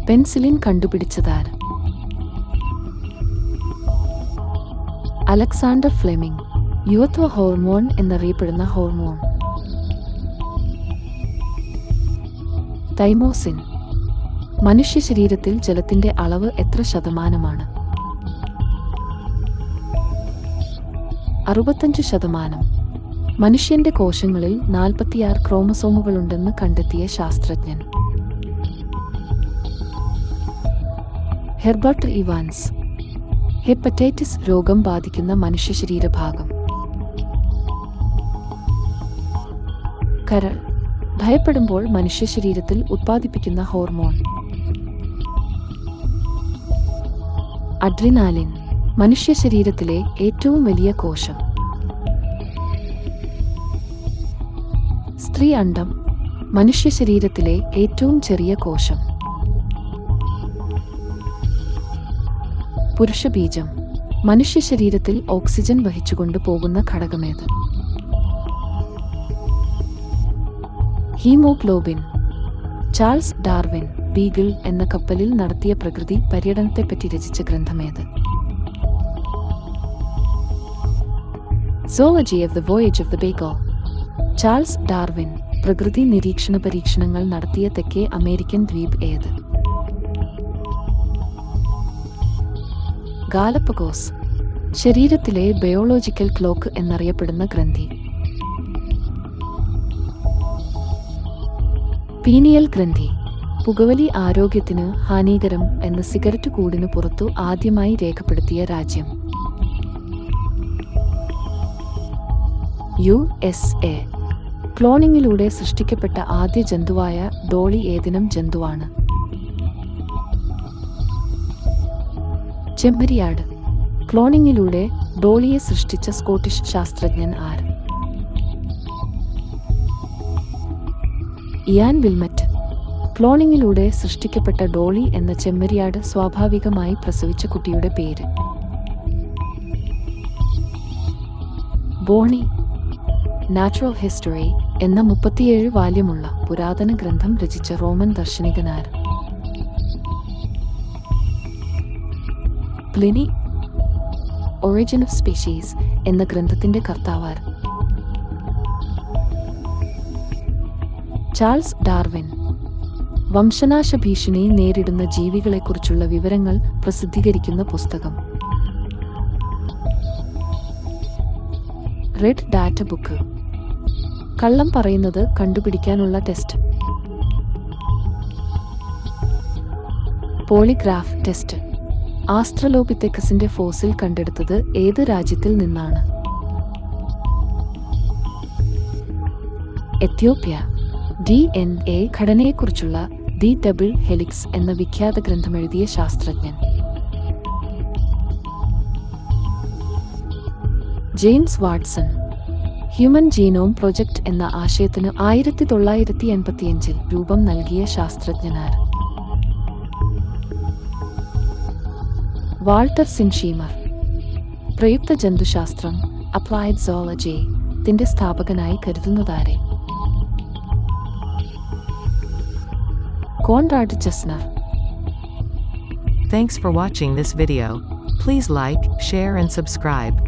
Penicillin കണ്ടുപിടിച്ചതാര് Alexander Fleming യുവത്വ hormone എന്നറിയപ്പെടുന്ന ഹോർമോൺ തൈമോസിൻ മനുഷ്യ ശരീരത്തിൽ ജലത്തിന്റെ അളവ് എത്ര ശതമാനമാണ് അറുപത്തഞ്ച് ശതമാനം മനുഷ്യന്റെ കോശങ്ങളിൽ നാൽപ്പത്തിയാറ് ക്രോമസോമുകളുണ്ടെന്ന് കണ്ടെത്തിയ ശാസ്ത്രജ്ഞൻ ഹെർബർട്ട് ഇവാൻസ് ഹെപ്പറ്റൈറ്റിസ് രോഗം ബാധിക്കുന്ന മനുഷ്യ ശരീരഭാഗം കരൾ ഭയപ്പെടുമ്പോൾ മനുഷ്യ ശരീരത്തിൽ ഉത്പാദിപ്പിക്കുന്ന ഹോർമോൺ അഡ്രിനാലിൻ മനുഷ്യ ശരീരത്തിലെ ഏറ്റവും വലിയ കോശം സ്ത്രീ അണ്ഡം മനുഷ്യ ശരീരത്തിലെ ഏറ്റവും ചെറിയ കോശം പുരുഷബീജം മനുഷ്യ ശരീരത്തിൽ ഓക്സിജൻ വഹിച്ചുകൊണ്ട് പോകുന്ന ഘടകമേത് ഹീമോഗ്ലോബിൻ ചാൾസ് ഡാർവിൻ ബീഗിൾ എന്ന കപ്പലിൽ നടത്തിയ പ്രകൃതി പര്യടനത്തെപ്പറ്റി രചിച്ച ഗ്രന്ഥമേത് zoology of the voyage of the Beagle Charles Darwin പ്രകൃതി നിരീക്ഷണ പരീക്ഷണങ്ങൾ നടത്തിയ തെക്കേ അമേരിക്കൻ ദ്വീപ് ഏത് ഗാലപ്പഗോസ് ശരീരത്തിലെ ബയോളജിക്കൽ ക്ലോക്ക് എന്നറിയപ്പെടുന്ന ഗ്രന്ഥി പീനിയൽ ഗ്രന്ഥി പുകവലി ആരോഗ്യത്തിന് ഹാനികരം എന്ന സിഗരറ്റ് കൂടിനു പുറത്തു ആദ്യമായി രേഖപ്പെടുത്തിയ രാജ്യം യു എസ് എ ക്ലോണിങ്ങിലൂടെ സൃഷ്ടിക്കപ്പെട്ട ആദ്യ ജന്തുവായ ഡോളി ഏതിനം ജന്തുവാണ് ചെമ്മരിയാട് ക്ലോണിങ്ങിലൂടെ ഡോളിയെ സൃഷ്ടിച്ച സ്കോട്ടിഷ് ശാസ്ത്രജ്ഞൻ ആർ ഇയാൻ വിൽമറ്റ് ക്ലോണിങ്ങിലൂടെ സൃഷ്ടിക്കപ്പെട്ട ഡോളി എന്ന ചെമ്മരിയാട് സ്വാഭാവികമായി പ്രസവിച്ച കുട്ടിയുടെ പേര് ബോണി നാച്ചുറൽ ഹിസ്റ്ററി എന്ന മുപ്പത്തിയേഴ് വാല്യമുള്ള പുരാതന ഗ്രന്ഥം രചിച്ച റോമൻ ദർശനികനാർ പ്ലിനി ഒറിജിൻ ഓഫ് സ്പീഷീസ് എന്ന ഗ്രന്ഥത്തിന്റെ കർത്താവാർ ചാൾസ് ഡാർവിൻ വംശനാശ ഭീഷണി നേരിടുന്ന ജീവികളെക്കുറിച്ചുള്ള വിവരങ്ങൾ പ്രസിദ്ധീകരിക്കുന്ന പുസ്തകം റെഡ് ഡാറ്റ ബുക്ക് കള്ളം പറയുന്നത് കണ്ടുപിടിക്കാനുള്ള ടെസ്റ്റ് പോളിഗ്രാഫ് ടെസ്റ്റ് ആസ്ട്രലോപിതെക്കസിന്റെ ഫോസിൽ കണ്ടെടുത്തത് ഏത് രാജ്യത്തിൽ നിന്നാണ് എത്യോപ്യ ഡി എൻ എ ഘടനയെക്കുറിച്ചുള്ള ദി ഡബിൾ ഹെലിക്സ് എന്ന വിഖ്യാത ഗ്രന്ഥമെഴുതിയ ശാസ്ത്രജ്ഞൻ James Watson human genome project എന്ന ആശയത്തിന് ആയിരത്തി തൊള്ളായിരത്തി എൺപത്തിയഞ്ചിൽ രൂപം നൽകിയ ശാസ്ത്രജ്ഞനാർ വാൾട്ടർ സിൻഷീമർ പ്രയുക്ത ജന്തുശാസ്ത്രം അപ്ലൈഡ് സോളജി ത്തിന്റെ സ്ഥാപകനായി കരുതുന്നതാരെ Konrad Gesner Thanks for watching this video. Please like, share and subscribe.